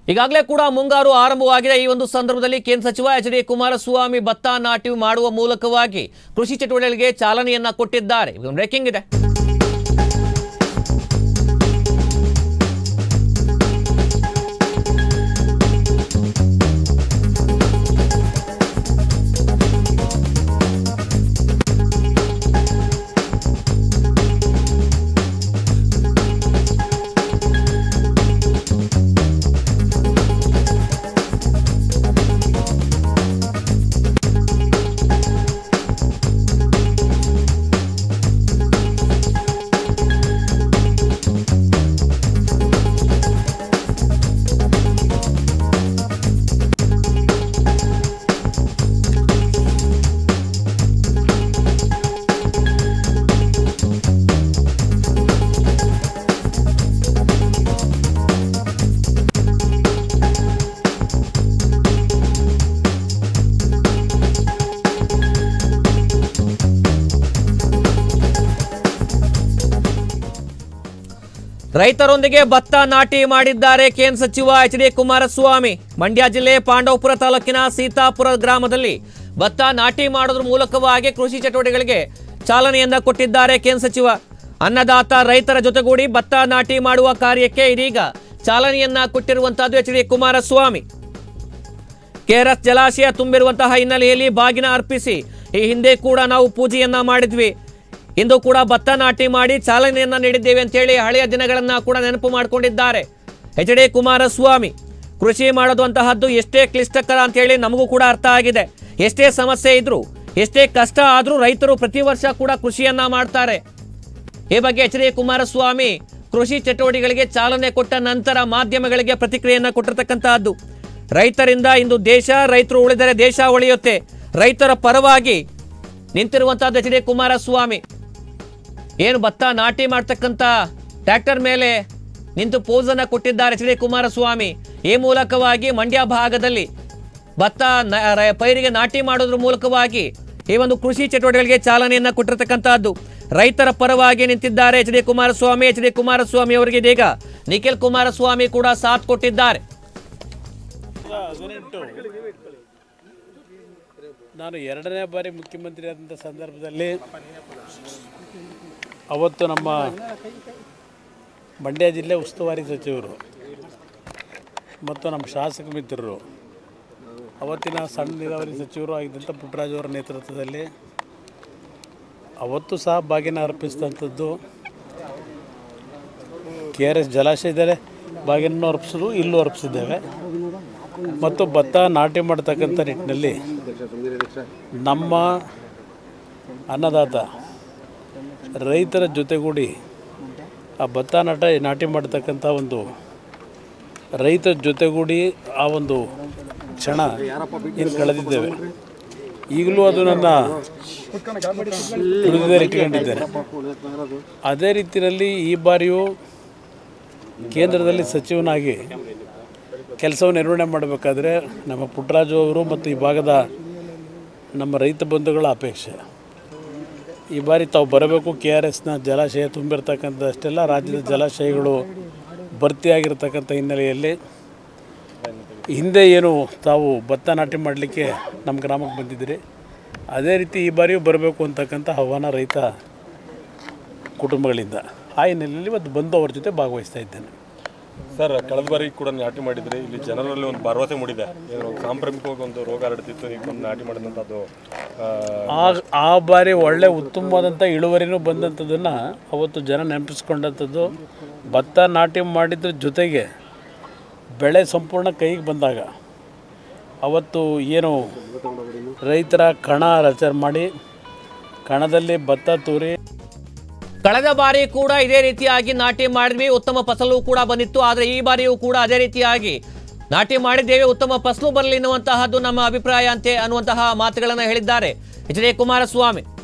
ಈಗಾಗಲೇ ಕೂಡ ಮುಂಗಾರು ಆರಂಭವಾಗಿದೆ ಈ ಒಂದು ಸಂದರ್ಭದಲ್ಲಿ ಕೇಂದ್ರ ಸಚಿವ ಎಚ್ ಡಿ ಕುಮಾರಸ್ವಾಮಿ ಭತ್ತ ನಾಟಿ ಮಾಡುವ ಮೂಲಕವಾಗಿ ಕೃಷಿ ಚಟುವಟಿಕೆಗಳಿಗೆ ಚಾಲನೆಯನ್ನ ಕೊಟ್ಟಿದ್ದಾರೆ ಬ್ರೇಕಿಂಗ್ ಇದೆ ರೈತರೊಂದಿಗೆ ಭತ್ತ ನಾಟಿ ಮಾಡಿದ್ದಾರೆ ಕೇಂದ್ರ ಸಚಿವ ಎಚ್ ಡಿ ಕುಮಾರಸ್ವಾಮಿ ಮಂಡ್ಯ ಜಿಲ್ಲೆ ಪಾಂಡವಪುರ ತಾಲೂಕಿನ ಸೀತಾಪುರ ಗ್ರಾಮದಲ್ಲಿ ಭತ್ತ ನಾಟಿ ಮಾಡೋದ್ರ ಮೂಲಕವಾಗಿ ಕೃಷಿ ಚಟುವಟಿಕೆಗಳಿಗೆ ಚಾಲನೆಯನ್ನ ಕೊಟ್ಟಿದ್ದಾರೆ ಕೇಂದ್ರ ಸಚಿವ ಅನ್ನದಾತ ರೈತರ ಜೊತೆಗೂಡಿ ಭತ್ತ ನಾಟಿ ಮಾಡುವ ಕಾರ್ಯಕ್ಕೆ ಇದೀಗ ಚಾಲನೆಯನ್ನ ಕೊಟ್ಟಿರುವಂತಹದ್ದು ಎಚ್ ಡಿ ಕುಮಾರಸ್ವಾಮಿ ಕೆಆರ್ಎಸ್ ಜಲಾಶಯ ತುಂಬಿರುವಂತಹ ಹಿನ್ನೆಲೆಯಲ್ಲಿ ಬಾಗಿನ ಅರ್ಪಿಸಿ ಈ ಹಿಂದೆ ಕೂಡ ನಾವು ಪೂಜೆಯನ್ನ ಮಾಡಿದ್ವಿ ಇಂದು ಕೂಡ ಭತ್ತ ನಾಟಿ ಮಾಡಿ ಚಾಲನೆಯನ್ನ ನೀಡಿದ್ದೇವೆ ಅಂತೇಳಿ ಹಳೆಯ ದಿನಗಳನ್ನ ಕೂಡ ನೆನಪು ಮಾಡಿಕೊಂಡಿದ್ದಾರೆ ಎಚ್ ಡಿ ಕುಮಾರಸ್ವಾಮಿ ಕೃಷಿ ಮಾಡೋದು ಅಂತಹದ್ದು ಎಷ್ಟೇ ಕ್ಲಿಷ್ಟಕರ ಅಂತೇಳಿ ನಮಗೂ ಕೂಡ ಅರ್ಥ ಆಗಿದೆ ಎಷ್ಟೇ ಸಮಸ್ಯೆ ಇದ್ರೂ ಎಷ್ಟೇ ಕಷ್ಟ ಆದರೂ ರೈತರು ಪ್ರತಿ ವರ್ಷ ಕೂಡ ಕೃಷಿಯನ್ನ ಮಾಡ್ತಾರೆ ಈ ಬಗ್ಗೆ ಎಚ್ ಡಿ ಕುಮಾರಸ್ವಾಮಿ ಕೃಷಿ ಚಟುವಟಿಕೆಗಳಿಗೆ ಚಾಲನೆ ಕೊಟ್ಟ ನಂತರ ಮಾಧ್ಯಮಗಳಿಗೆ ಪ್ರತಿಕ್ರಿಯೆಯನ್ನ ಕೊಟ್ಟಿರ್ತಕ್ಕಂತಹದ್ದು ರೈತರಿಂದ ಇಂದು ದೇಶ ರೈತರು ಉಳಿದರೆ ದೇಶ ಉಳಿಯುತ್ತೆ ರೈತರ ಪರವಾಗಿ ನಿಂತಿರುವಂತಹದ್ದು ಎಚ್ ಡಿ ಕುಮಾರಸ್ವಾಮಿ ಏನು ಭತ್ತ ನಾಟಿ ಮಾಡ್ತಕ್ಕಂಥ ಟ್ರ್ಯಾಕ್ಟರ್ ಮೇಲೆ ನಿಂತು ಪೋಸನ್ನು ಕೊಟ್ಟಿದ್ದಾರೆ ಎಚ್ ಡಿ ಕುಮಾರಸ್ವಾಮಿ ಈ ಮೂಲಕವಾಗಿ ಮಂಡ್ಯ ಭಾಗದಲ್ಲಿ ಭತ್ತ ನ- ರ- ಪೈರಿಗೆ ನಾಟಿ ಮಾಡೋದ್ರ ಮೂಲಕವಾಗಿ ಈ ಒಂದು ಕೃಷಿ ಚಟುವಟಿಕೆಗಳಿಗೆ ಚಾಲನೆಯನ್ನ ಕೊಟ್ಟಿರ್ತಕ್ಕಂತಹದ್ದು ರೈತರ ಪರವಾಗಿ ನಿಂತಿದ್ದಾರೆ H D Kumaraswamy H D Kumaraswamy ಅವರಿಗೆ ಇದೀಗ ನಿಖಿಲ್ ಕುಮಾರಸ್ವಾಮಿ ಕೂಡ ಸಾಥ್ ಕೊಟ್ಟಿದ್ದಾರೆ ಹದಿನೆಂಟು ನಾನು ಎರಡನೇ ಬಾರಿ ಮುಖ್ಯಮಂತ್ರಿ ಆದಂಥ ಸಂದರ್ಭದಲ್ಲಿ ಅವತ್ತು ನಮ್ಮ ಮಂಡ್ಯ ಜಿಲ್ಲೆ ಉಸ್ತುವಾರಿ ಸಚಿವರು ಮತ್ತು ನಮ್ಮ ಶಾಸಕ ಮಿತ್ರರು ಅವತ್ತಿನ ಸಣ್ಣ ನೀರಾವರಿ ಸಚಿವರು ಆಗಿದ್ದಂಥ ಪುಟ್ಟರಾಜು ಅವರ ನೇತೃತ್ವದಲ್ಲಿ ಅವತ್ತು ಸಹ ಬಾಗಿನ ಅರ್ಪಿಸಿದಂಥದ್ದು ಕೆ ಆರ್ ಎಸ್ ಜಲಾಶಯದಲ್ಲೇ ಬಾಗಿನನ್ನು ಅರ್ಪಿಸಿದ್ರು ಇಲ್ಲೂ ಅರ್ಪಿಸಿದ್ದೇವೆ ಮತ್ತು ಭತ್ತ ನಾಟಿ ಮಾಡ್ತಕ್ಕಂಥ ನಿಟ್ಟಿನಲ್ಲಿ ನಮ್ಮ ಅನ್ನದಾತ ರೈತರ ಜೊತೆಗೂಡಿ ಆ ಭತ್ತ ನಾಟ ನಾಟಿ ಮಾಡ್ತಕ್ಕಂಥ ಒಂದು ರೈತರ ಜೊತೆಗೂಡಿ ಆ ಒಂದು ಕ್ಷಣ ಏನು ಕಳೆದಿದ್ದೇವೆ ಈಗಲೂ ಅದು ನನ್ನ ಹೃದಯದಲ್ಲಿ ಇಟ್ಕೊಂಡಿದ್ದೇನೆ ಅದೇ ರೀತಿಯಲ್ಲಿ ಈ ಬಾರಿಯೂ ಕೇಂದ್ರದಲ್ಲಿ ಸಚಿವನಾಗಿ ಕೆಲಸವನ್ನು ನಿರ್ವಹಣೆ ಮಾಡಬೇಕಾದ್ರೆ ನಮ್ಮ ಪುಟ್ಟರಾಜು ಅವರು ಮತ್ತು ಈ ಭಾಗದ ನಮ್ಮ ರೈತ ಬಂಧುಗಳ ಅಪೇಕ್ಷೆ ಈ ಬಾರಿ ತಾವು ಬರಬೇಕು ಕೆ ಆರ್ ಎಸ್ನ ಜಲಾಶಯ ತುಂಬಿರ್ತಕ್ಕಂಥಷ್ಟೆಲ್ಲ ರಾಜ್ಯದ ಜಲಾಶಯಗಳು ಭರ್ತಿಯಾಗಿರ್ತಕ್ಕಂಥ ಹಿನ್ನೆಲೆಯಲ್ಲಿ ಹಿಂದೆ ಏನು ತಾವು ಭತ್ತ ನಾಟಿ ಮಾಡಲಿಕ್ಕೆ ನಮ್ಮ ಗ್ರಾಮಕ್ಕೆ ಬಂದಿದ್ದೀರಿ ಅದೇ ರೀತಿ ಈ ಬಾರಿಯೂ ಬರಬೇಕು ಅಂತಕ್ಕಂಥ ಆಹ್ವಾನ ರೈತ ಕುಟುಂಬಗಳಿಂದ ಆ ಹಿನ್ನೆಲೆಯಲ್ಲಿ ಇವತ್ತು ಬಂದು ಅವ್ರ ಜೊತೆ ಭಾಗವಹಿಸ್ತಾ ಇದ್ದೇನೆ ಸರ್ ಕಳೆದ ಬಾರಿ ಕೂಡ ನಾಟಿ ಮಾಡಿದ್ರೆ ಇಲ್ಲಿ ಜನರಲ್ಲಿ ಒಂದು ಭರವಸೆ ಮೂಡಿದೆ ಏನು ಒಂದು ಸಾಂಕ್ರಾಮಿಕವಾಗಿ ಒಂದು ರೋಗ ಹರಡ್ತಿತ್ತು ಈಗ ಬಂದು ನಾಟಿ ಮಾಡಿದಂಥದ್ದು ಆ, ಆ ಆ ಬಾರಿ ಒಳ್ಳೆ ಉತ್ತಮವಾದಂಥ ಇಳುವರಿನೂ ಬಂದಂಥದ್ದನ್ನು ಅವತ್ತು ಜನ ನೆನಪಿಸ್ಕೊಂಡಂಥದ್ದು ಭತ್ತ ನಾಟಿ ಮಾಡಿದ್ರ ಜೊತೆಗೆ ಬೆಳೆ ಸಂಪೂರ್ಣ ಕೈಗೆ ಬಂದಾಗ ಅವತ್ತು ಏನು ರೈತರ ಕಣ ರಚನೆ ಮಾಡಿ ಕಣದಲ್ಲಿ ಭತ್ತ ತೂರಿ ಕಳೆದ ಬಾರಿ ಕೂಡ ಇದೇ ರೀತಿಯಾಗಿ ನಾಟಿ ಮಾಡಿದ್ವಿ ಉತ್ತಮ ಫಸಲು ಕೂಡ ಬಂದಿತ್ತು ಆದರೆ ಈ ಬಾರಿಯೂ ಕೂಡ ಅದೇ ರೀತಿಯಾಗಿ ನಾಟಿ ಮಾಡಿದ್ದೇವೆ ಉತ್ತಮ ಫಸಲು ಬರಲಿ ಎನ್ನುವಂತಹದ್ದು ನಮ್ಮ ಅಭಿಪ್ರಾಯ ಅಂತೆ ಅನ್ನುವಂತಹ ಮಾತುಗಳನ್ನು ಹೇಳಿದ್ದಾರೆ ಎಚ್ ಡಿ ಕುಮಾರಸ್ವಾಮಿ